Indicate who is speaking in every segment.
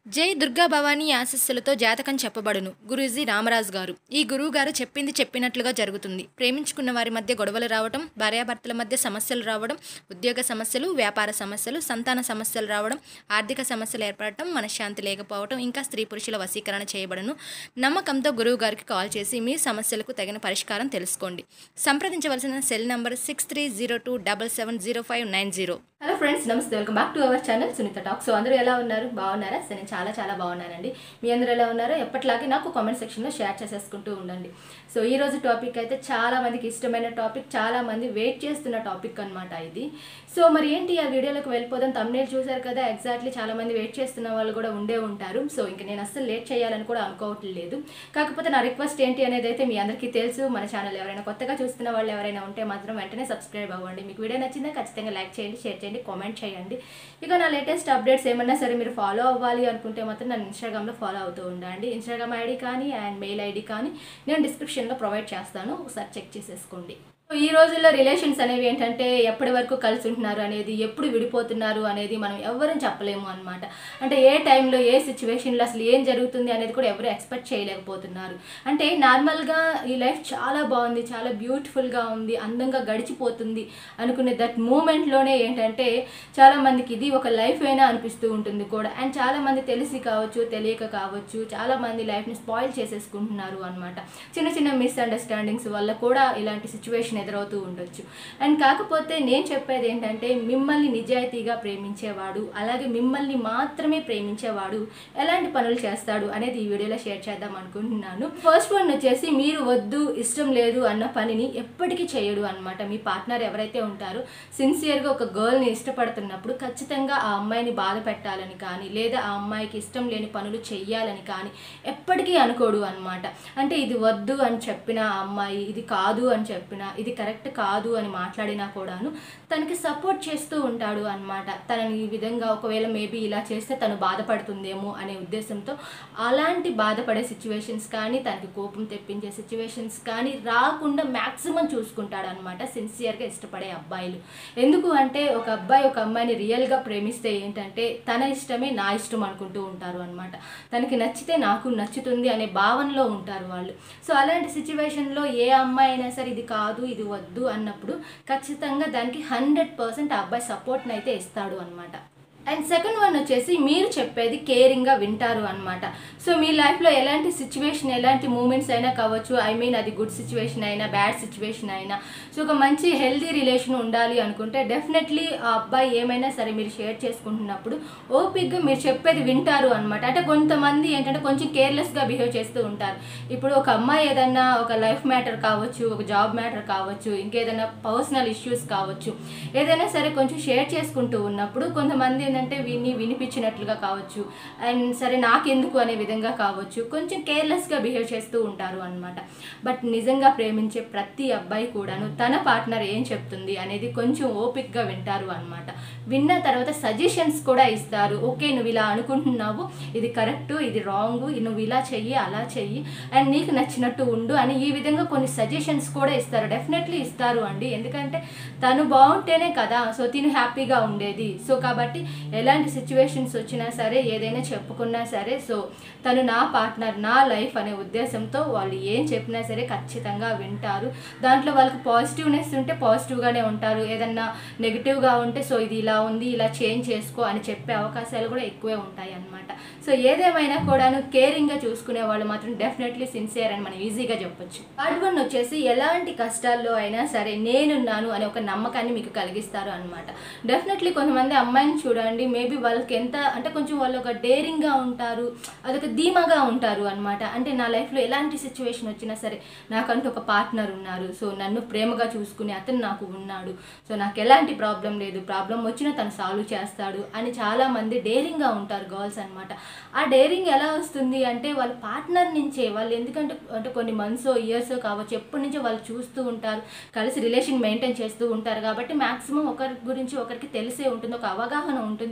Speaker 1: జై దుర్గా భవానీ ఆశస్సులతో జాతకం చెప్పబడును గురూజీ రామరాజు గారు ఈ గురువు గారు చెప్పింది చెప్పినట్లుగా జరుగుతుంది ప్రేమించుకున్న వారి మధ్య గొడవలు రావడం భార్యాభర్తల మధ్య సమస్యలు రావడం ఉద్యోగ సమస్యలు వ్యాపార సమస్యలు సంతాన సమస్యలు రావడం ఆర్థిక సమస్యలు ఏర్పడటం మనశ్శాంతి లేకపోవడం ఇంకా స్త్రీ పురుషుల వశీకరణ చేయబడను నమ్మకంతో గురువు గారికి కాల్ చేసి మీ సమస్యలకు తగిన పరిష్కారం తెలుసుకోండి సంప్రదించవలసిన cell number six three zero two double seven zero five nine zero hello friends నమస్తే welcome back to our channel Sunitha talk so అందరూ ఎలా ఉన్నారు బాగున్నారా సో నేను చాలా చాలా బాగున్నానండి మీ అందరూ ఎలా ఉన్నారో ఎప్పటిలాగే నాకు కామెంట్ సెక్షన్లో షేర్ చేసేసుకుంటూ ఉండండి సో ఈ రోజు టాపిక్ అయితే చాలా మందికి ఇష్టమైన టాపిక్ చాలా మంది వెయిట్ చేస్తున్న టాపిక్ అన్నమాట ఇది సో మరి ఏంటి ఆ వీడియోలోకి వెళ్ళిపోదాం తమ్నేల్ చూశారు కదా ఎగ్జాక్ట్లీ చాలా మంది వెయిట్ చేస్తున్న వాళ్ళు కూడా ఉండే ఉంటారు సో ఇంక నేను అస్సలు లేట్ చేయాలని కూడా అనుకోవట్లేదు కాకపోతే నా రిక్వెస్ట్ ఏంటి అనేది అయితే మీ అందరికీ తెలుసు మన ఛానల్ ఎవరైనా కొత్తగా చూస్తున్న వాళ్ళు ఎవరైనా ఉంటే మాత్రం వెంటనే సబ్స్క్రైబ్ అవ్వండి మీకు వీడియో నచ్చిందా ఖచ్చితంగా లైక్ చేయండి షేర్ చేయండి కామెంట్ చేయండి ఇక నా లేటెస్ట్ అప్డేట్స్ ఏమన్నా సరే మీరు ఫాలో అవ్వాలి అనుకుంటే మాత్రం నన్ను ఇన్స్టాగ్రామ్లో ఫాలో అవుతూ ఉండండి ఇన్స్టాగ్రామ్ ఐడి కానీ అండ్ మెయిల్ ఐడి కానీ నేను డిస్క్రిప్షన్లో ప్రొవైడ్ చేస్తాను ఒకసారి చెక్ చేసేసుకోండి సో ఈ రోజుల్లో రిలేషన్స్ అనేవి ఏంటంటే ఎప్పటి వరకు కలిసి ఉంటున్నారు అనేది ఎప్పుడు విడిపోతున్నారు అనేది మనం ఎవరని చెప్పలేము అనమాట అంటే ఏ టైంలో ఏ సిచ్యువేషన్లో అసలు ఏం జరుగుతుంది అనేది కూడా ఎవరు ఎక్స్పెక్ట్ చేయలేకపోతున్నారు అంటే నార్మల్గా ఈ లైఫ్ చాలా బాగుంది చాలా బ్యూటిఫుల్గా ఉంది అందంగా గడిచిపోతుంది అనుకునే దట్ మూమెంట్లోనే ఏంటంటే చాలా మందికి ఇది ఒక లైఫ్ అయినా అనిపిస్తూ ఉంటుంది కూడా అండ్ చాలా మంది తెలిసి కావచ్చు తెలియక కావచ్చు చాలా మంది లైఫ్ని స్పాయిల్ చేసేసుకుంటున్నారు అనమాట చిన్న చిన్న మిస్అండర్స్టాండింగ్స్ వల్ల కూడా ఇలాంటి సిచ్యువేషన్ ఎదురవుతూ ఉండొచ్చు అండ్ కాకపోతే నేను చెప్పేది ఏంటంటే మిమ్మల్ని నిజాయితీగా ప్రేమించేవాడు అలాగే మిమ్మల్ని మాత్రమే ప్రేమించేవాడు ఎలాంటి పనులు చేస్తాడు అనేది ఈ వీడియోలో షేర్ చేద్దాం అనుకుంటున్నాను ఫస్ట్ వన్ వచ్చేసి మీరు వద్దు ఇష్టం లేదు అన్న పనిని ఎప్పటికీ చేయడు అనమాట మీ పార్ట్నర్ ఎవరైతే ఉంటారో సిన్సియర్గా ఒక గర్ల్ని ఇష్టపడుతున్నప్పుడు ఖచ్చితంగా ఆ అమ్మాయిని బాధ పెట్టాలని కానీ లేదా ఆ అమ్మాయికి ఇష్టం లేని పనులు చెయ్యాలని కానీ ఎప్పటికీ అనుకోడు అనమాట అంటే ఇది వద్దు అని చెప్పిన ఆ అమ్మాయి ఇది కాదు అని చెప్పిన ఇది కరెక్ట్ కాదు అని మాట్లాడినా కూడాను తనకి సపోర్ట్ చేస్తూ ఉంటాడు అనమాట తనని ఈ విధంగా ఒకవేళ మేబీ ఇలా చేస్తే తను బాధపడుతుందేమో అనే ఉద్దేశంతో అలాంటి బాధపడే సిచ్యువేషన్స్ కానీ తనకి కోపం తెప్పించే సిచ్యువేషన్స్ కానీ రాకుండా మ్యాక్సిమం చూసుకుంటాడు అనమాట సిన్సియర్గా ఇష్టపడే అబ్బాయిలు ఎందుకు అంటే ఒక అబ్బాయి ఒక అమ్మాయిని రియల్గా ప్రేమిస్తే ఏంటంటే తన ఇష్టమే నా ఇష్టం అనుకుంటూ ఉంటారు అనమాట తనకి నచ్చితే నాకు నచ్చుతుంది అనే భావనలో ఉంటారు వాళ్ళు సో అలాంటి సిచ్యువేషన్లో ఏ అమ్మాయి అయినా సరే ఇది కాదు ఇది వద్దు అన్నప్పుడు ఖచ్చితంగా దానికి హండ్రెడ్ పర్సెంట్ ఆ అబ్బాయి సపోర్ట్ని అయితే ఇస్తాడు అనమాట అండ్ సెకండ్ వన్ వచ్చేసి మీరు చెప్పేది కేరింగ్గా వింటారు అనమాట సో మీ లైఫ్లో ఎలాంటి సిచ్యువేషన్ ఎలాంటి మూమెంట్స్ అయినా కావచ్చు ఐ మీన్ అది గుడ్ సిచ్యువేషన్ అయినా బ్యాడ్ సిచ్యువేషన్ అయినా సో ఒక మంచి హెల్దీ రిలేషన్ ఉండాలి అనుకుంటే డెఫినెట్లీ ఆ అబ్బాయి ఏమైనా సరే మీరు షేర్ చేసుకుంటున్నప్పుడు ఓపిక్గా మీరు చెప్పేది వింటారు అనమాట అంటే కొంతమంది ఏంటంటే కొంచెం కేర్లెస్గా బిహేవ్ చేస్తూ ఉంటారు ఇప్పుడు ఒక అమ్మాయి ఏదన్నా ఒక లైఫ్ మ్యాటర్ కావచ్చు ఒక జాబ్ మ్యాటర్ కావచ్చు ఇంకేదైనా పర్సనల్ ఇష్యూస్ కావచ్చు ఏదైనా సరే కొంచెం షేర్ చేసుకుంటూ ఉన్నప్పుడు కొంతమంది ఏంటంటే విని వినిపించినట్లుగా కావచ్చు అండ్ సరే నాకెందుకు అనే విధంగా కావచ్చు కొంచెం కేర్లెస్గా బిహేవ్ చేస్తూ ఉంటారు అనమాట బట్ నిజంగా ప్రేమించే ప్రతి అబ్బాయి కూడాను తన పార్ట్నర్ ఏం చెప్తుంది అనేది కొంచెం ఓపిక్గా వింటారు అనమాట విన్న తర్వాత సజెషన్స్ కూడా ఇస్తారు ఓకే నువ్వు ఇలా అనుకుంటున్నావు ఇది కరెక్ట్ ఇది రాంగ్ నువ్వు ఇలా చెయ్యి అలా చెయ్యి అండ్ నీకు నచ్చినట్టు ఉండు అని ఈ విధంగా కొన్ని సజెషన్స్ కూడా ఇస్తారు డెఫినెట్లీ ఇస్తారు అండి ఎందుకంటే తను బాగుంటేనే కదా సో తిను హ్యాపీగా ఉండేది సో కాబట్టి ఎలాంటి సిచ్యువేషన్స్ వచ్చినా సరే ఏదైనా చెప్పుకున్నా సరే సో తను నా పార్ట్నర్ నా లైఫ్ అనే ఉద్దేశంతో వాళ్ళు ఏం చెప్పినా సరే ఖచ్చితంగా వింటారు దాంట్లో వాళ్ళకి పాజిటివ్నెస్ ఉంటే పాజిటివ్గానే ఉంటారు ఏదన్నా నెగిటివ్గా ఉంటే సో ఇది ఇలా ఉంది ఇలా చేంజ్ చేసుకో అని చెప్పే అవకాశాలు కూడా ఎక్కువే ఉంటాయి అన్నమాట సో ఏదేమైనా కూడాను కేరింగ్గా చూసుకునే వాళ్ళు మాత్రం డెఫినెట్లీ సిన్సియర్ అని మనం ఈజీగా చెప్పొచ్చు థర్డ్ వన్ వచ్చేసి ఎలాంటి కష్టాల్లో అయినా సరే నేనున్నాను అనే ఒక నమ్మకాన్ని మీకు కలిగిస్తారు అనమాట డెఫినెట్లీ కొంతమంది అమ్మాయిని చూడండి మేబీ వాళ్ళకి ఎంత అంటే కొంచెం వాళ్ళు ఒక డేరింగ్గా ఉంటారు అదొక ధీమాగా ఉంటారు అనమాట అంటే నా లైఫ్లో ఎలాంటి సిచ్యువేషన్ వచ్చినా సరే నాకంటూ ఒక పార్ట్నర్ ఉన్నారు సో నన్ను ప్రేమగా చూసుకునే అతను నాకు ఉన్నాడు సో నాకు ఎలాంటి ప్రాబ్లం లేదు ప్రాబ్లం వచ్చినా తను సాల్వ్ చేస్తాడు అని చాలామంది డేరింగ్గా ఉంటారు గర్ల్స్ అనమాట ఆ డేరింగ్ ఎలా వస్తుంది అంటే వాళ్ళ పార్ట్నర్ నుంచే వాళ్ళు ఎందుకంటే అంటే కొన్ని మంత్స్ ఇయర్స్ కావచ్చు ఎప్పటి నుంచో వాళ్ళు చూస్తూ ఉంటారు కలిసి రిలేషన్ మెయింటైన్ చేస్తూ ఉంటారు కాబట్టి మాక్సిమం ఒకరి గురించి ఒకరికి తెలిసే ఉంటుంది ఒక అవగాహన ఉంటుంది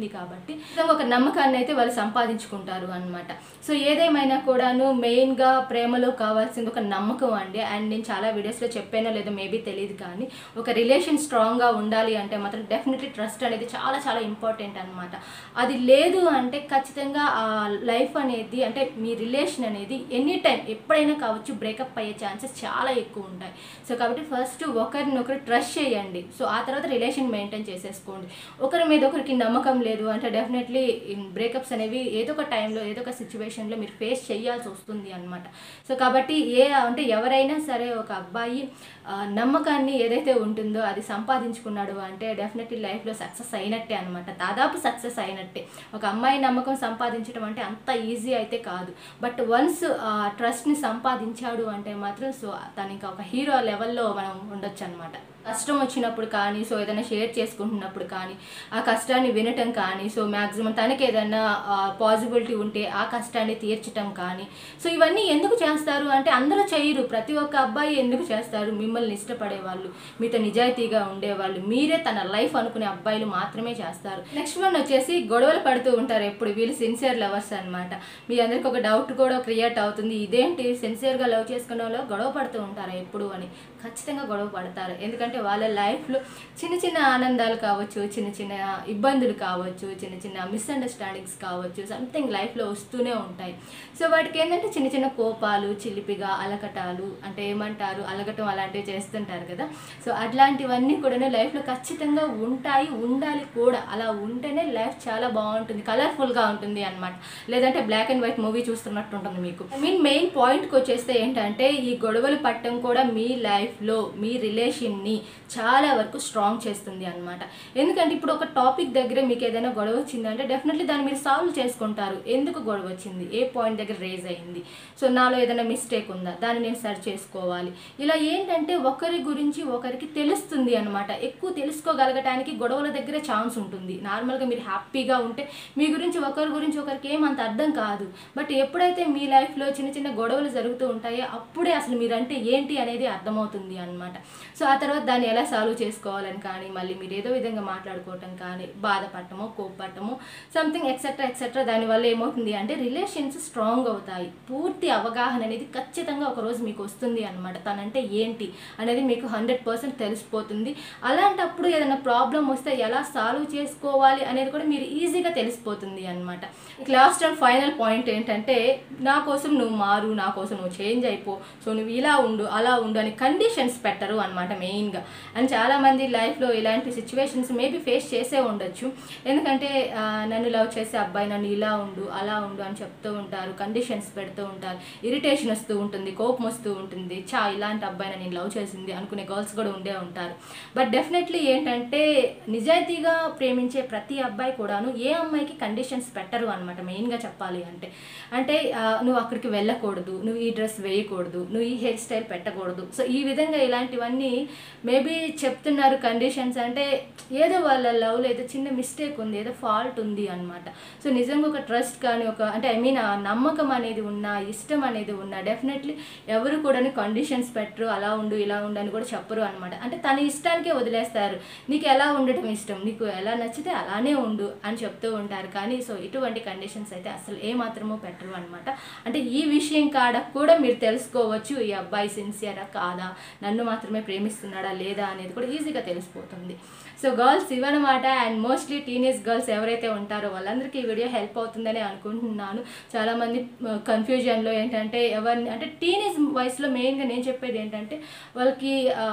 Speaker 1: ఉంటుంది కాబట్టి నిజంగా ఒక నమ్మకాన్ని అయితే వాళ్ళు సంపాదించుకుంటారు అనమాట సో ఏదేమైనా కూడాను మెయిన్గా ప్రేమలో కావాల్సింది ఒక నమ్మకం అండి అండ్ నేను చాలా వీడియోస్లో చెప్పానో లేదో మేబీ తెలియదు కానీ ఒక రిలేషన్ స్ట్రాంగ్గా ఉండాలి అంటే మాత్రం డెఫినెట్లీ ట్రస్ట్ అనేది చాలా చాలా ఇంపార్టెంట్ అనమాట అది లేదు అంటే ఖచ్చితంగా ఆ లైఫ్ అనేది అంటే మీ రిలేషన్ అనేది ఎనీ టైం ఎప్పుడైనా కావచ్చు బ్రేకప్ అయ్యే ఛాన్సెస్ చాలా ఎక్కువ ఉంటాయి సో కాబట్టి ఫస్ట్ ఒకరినొకరు ట్రస్ట్ చేయండి సో ఆ తర్వాత రిలేషన్ మెయింటైన్ చేసేసుకోండి ఒకరి మీద ఒకరికి నమ్మకం లేదు అంటే డెఫినెట్లీ బ్రేకప్స్ అనేవి ఏదో ఒక టైంలో ఏదో ఒక సిచ్యువేషన్లో మీరు ఫేస్ చేయాల్సి వస్తుంది అనమాట సో కాబట్టి ఏ అంటే ఎవరైనా సరే ఒక అబ్బాయి ఆ, నమ్మకాన్ని ఏదైతే ఉంటుందో అది సంపాదించుకున్నాడు అంటే డెఫినెట్లీ లైఫ్లో సక్సెస్ అయినట్టే అనమాట దాదాపు సక్సెస్ అయినట్టే ఒక అమ్మాయి నమ్మకం సంపాదించడం అంటే అంత ఈజీ అయితే కాదు బట్ వన్స్ ట్రస్ట్ని సంపాదించాడు అంటే మాత్రం సో తను ఇంకా ఒక హీరో లెవెల్లో మనం ఉండొచ్చు అనమాట కష్టం వచ్చినప్పుడు కానీ సో ఏదైనా షేర్ చేసుకుంటున్నప్పుడు కానీ ఆ కష్టాన్ని వినటం కానీ సో మ్యాక్సిమం తనకి ఏదైనా పాసిబిలిటీ ఉంటే ఆ కష్టాన్ని తీర్చటం కానీ సో ఇవన్నీ ఎందుకు చేస్తారు అంటే అందరూ చేయరు ప్రతి ఒక్క అబ్బాయి ఎందుకు చేస్తారు మిమ్మల్ని ఇష్టపడే వాళ్ళు మీతో నిజాయితీగా ఉండేవాళ్ళు మీరే తన లైఫ్ అనుకునే అబ్బాయిలు మాత్రమే చేస్తారు నెక్స్ట్ వన్ వచ్చేసి గొడవలు పడుతూ ఉంటారు ఎప్పుడు వీళ్ళు సిన్సియర్ లవర్స్ అనమాట మీ అందరికి ఒక డౌట్ కూడా క్రియేట్ అవుతుంది ఇదేంటి సిన్సియర్గా లవ్ చేసుకునే వాళ్ళు గొడవ పడుతూ ఉంటారా ఎప్పుడు అని ఖచ్చితంగా గొడవ పడతారు ఎందుకంటే వాళ్ళ లైఫ్లో చిన్న చిన్న ఆనందాలు కావచ్చు చిన్న చిన్న ఇబ్బందులు కావచ్చు చిన్న చిన్న మిస్అండర్స్టాండింగ్స్ కావచ్చు సంథింగ్ లైఫ్లో వస్తూనే ఉంటాయి సో వాటికి ఏంటంటే చిన్న చిన్న కోపాలు చిలిపిగా అలకటాలు అంటే ఏమంటారు అలగటం అలాంటివి చేస్తుంటారు కదా సో అట్లాంటివన్నీ కూడా లైఫ్లో ఖచ్చితంగా ఉంటాయి ఉండాలి కూడా అలా ఉంటేనే లైఫ్ చాలా బాగుంటుంది కలర్ఫుల్గా ఉంటుంది అనమాట లేదంటే బ్లాక్ అండ్ వైట్ మూవీ చూస్తున్నట్టు ఉంటుంది మీకు ఐ మీన్ మెయిన్ పాయింట్కి వచ్చేస్తే ఏంటంటే ఈ గొడవలు పట్టడం కూడా మీ లైఫ్లో మీ రిలేషన్ని చాలా వరకు స్ట్రాంగ్ చేస్తుంది అనమాట ఎందుకంటే ఇప్పుడు ఒక టాపిక్ దగ్గర మీకు ఏదైనా గొడవ వచ్చిందంటే డెఫినెట్లీ దాన్ని మీరు సాల్వ్ చేసుకుంటారు ఎందుకు గొడవ వచ్చింది ఏ పాయింట్ దగ్గర రేజ్ అయింది సో నాలో ఏదైనా మిస్టేక్ ఉందా దాన్ని నేను సరి చేసుకోవాలి ఇలా ఏంటంటే ఒకరి గురించి ఒకరికి తెలుస్తుంది అనమాట ఎక్కువ తెలుసుకోగలగటానికి గొడవల దగ్గర ఛాన్స్ ఉంటుంది నార్మల్గా మీరు హ్యాపీగా ఉంటే మీ గురించి ఒకరి గురించి ఒకరికి ఏమంత అర్థం కాదు బట్ ఎప్పుడైతే మీ లైఫ్లో చిన్న చిన్న గొడవలు జరుగుతూ ఉంటాయో అప్పుడే అసలు మీరంటే ఏంటి అనేది అర్థమవుతుంది అనమాట సో ఆ తర్వాత దాన్ని ఎలా సాల్వ్ చేసుకోవాలని కానీ మళ్ళీ మీరు ఏదో విధంగా మాట్లాడుకోవటం కానీ బాధపడటమో కోప్పడటమో సంథింగ్ ఎక్సెట్రా ఎక్సెట్రా దానివల్ల ఏమవుతుంది అంటే రిలేషన్స్ స్ట్రాంగ్ అవుతాయి పూర్తి అవగాహన అనేది ఖచ్చితంగా ఒక రోజు మీకు వస్తుంది అనమాట తనంటే ఏంటి అనేది మీకు హండ్రెడ్ పర్సెంట్ తెలిసిపోతుంది అలాంటప్పుడు ఏదైనా ప్రాబ్లం వస్తే ఎలా సాల్వ్ చేసుకోవాలి అనేది కూడా మీరు ఈజీగా తెలిసిపోతుంది అనమాట లాస్ట్ అండ్ ఫైనల్ పాయింట్ ఏంటంటే నా కోసం నువ్వు మారు నా కోసం నువ్వు చేంజ్ అయిపో సో నువ్వు ఇలా ఉండు అలా ఉండు అని కండిషన్స్ పెట్టరు అనమాట మెయిన్గా అండ్ చాలామంది లైఫ్లో ఇలాంటి సిచ్యువేషన్స్ మేబీ ఫేస్ చేసే ఉండొచ్చు ఎందుకంటే ఆ, నన్ను లవ్ చేసే అబ్బాయి నన్ను ఇలా ఉండు అలా ఉండు అని చెప్తూ ఉంటారు కండిషన్స్ పెడుతూ ఉంటారు ఇరిటేషన్ వస్తూ ఉంటుంది కోపం వస్తూ ఉంటుంది చా ఇలాంటి అబ్బాయిని నేను లవ్ చేసింది అనుకునే గర్ల్స్ కూడా ఉండే ఉంటారు బట్ డెఫినెట్లీ ఏంటంటే నిజాయితీగా ప్రేమించే ప్రతి అబ్బాయి కూడాను ఏ అమ్మాయికి కండిషన్స్ పెట్టరు అనమాట మెయిన్గా చెప్పాలి అంటే అంటే ఆ, నువ్వు అక్కడికి వెళ్ళకూడదు నువ్వు ఈ డ్రెస్ వేయకూడదు నువ్వు ఈ హెయిర్ స్టైల్ పెట్టకూడదు సో ఈ విధంగా ఇలాంటివన్నీ మేబీ చెప్తున్నారు కండిషన్స్ అంటే ఏదో వాళ్ళ లవ్లో ఏదో చిన్న మిస్టేక్ ఉంది ఏదో ఫాల్ట్ ఉంది అనమాట సో నిజంగా ఒక ట్రస్ట్ కానీ ఒక అంటే ఐ మీన్ ఆ నమ్మకం అనేది ఉన్నా ఇష్టం అనేది ఉన్నా డెఫినెట్లీ ఎవరు కూడా కండిషన్స్ పెట్టరు అలా ఉండు ఇలా ఉండు అని కూడా చెప్పరు అనమాట అంటే తన ఇష్టానికే వదిలేస్తారు నీకు ఎలా ఉండటం ఇష్టం నీకు ఎలా నచ్చితే అలానే ఉండు అని చెప్తూ ఉంటారు కానీ సో ఇటువంటి కండిషన్స్ అయితే అసలు ఏ మాత్రమో పెట్టరు అనమాట అంటే ఈ విషయం కాడ కూడా మీరు తెలుసుకోవచ్చు ఈ అబ్బాయి సిన్సియరా కాదా నన్ను మాత్రమే ప్రేమిస్తున్నాడా లేదా అనేది కూడా ఈజీగా తెలిసిపోతుంది సో గర్ల్స్ ఇవన్నమాట అండ్ మోస్ట్లీ టీనేజ్ గర్ల్స్ ఎవరైతే ఉంటారో వాళ్ళందరికీ ఈ వీడియో హెల్ప్ అవుతుందని అనుకుంటున్నాను చాలామంది కన్ఫ్యూజన్లో ఏంటంటే ఎవరిని అంటే టీనేజ్ వయసులో మెయిన్గా నేను చెప్పేది ఏంటంటే వాళ్ళకి ఆ,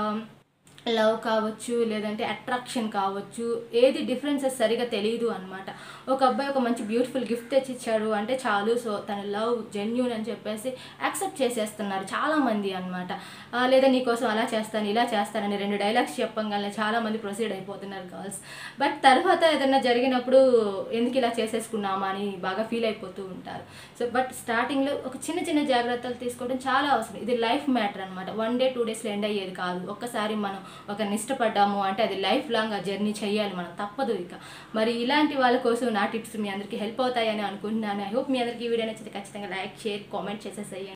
Speaker 1: లవ్ కావచ్చు లేదంటే అట్రాక్షన్ కావచ్చు ఏది డిఫరెన్సెస్ సరిగా తెలియదు అనమాట ఒక అబ్బాయి ఒక మంచి బ్యూటిఫుల్ గిఫ్ట్ తెచ్చి ఇచ్చాడు అంటే చాలు సో తన లవ్ జెన్యున్ అని చెప్పేసి యాక్సెప్ట్ చేసేస్తున్నారు చాలామంది అనమాట లేదా నీకోసం అలా చేస్తాను ఇలా చేస్తానని రెండు డైలాగ్స్ చెప్పంగానే చాలామంది ప్రొసీడ్ అయిపోతున్నారు గర్ల్స్ బట్ తర్వాత ఏదైనా జరిగినప్పుడు ఎందుకు ఇలా చేసేసుకున్నామా అని బాగా ఫీల్ అయిపోతూ ఉంటారు సో బట్ స్టార్టింగ్లో ఒక చిన్న చిన్న జాగ్రత్తలు తీసుకోవడం చాలా అవసరం ఇది లైఫ్ మ్యాటర్ అనమాట వన్ డే టూ డేస్లో ఎండ్ అయ్యేది కాదు ఒక్కసారి మనం ఒకరిని ఇష్టపడ్డాము అంటే అది లైఫ్ లాంగ్ ఆ జర్నీ చేయాలి మనం తప్పదు ఇక మరి ఇలాంటి వాళ్ళ కోసం నా టిప్స్ మీ అందరికీ హెల్ప్ అవుతాయని అనుకుంటున్నాను ఐ హోప్ మీ అందరికీ ఈ వీడియో నచ్చితే ఖచ్చితంగా లైక్ షేర్ కామెంట్ చేసేసేయండి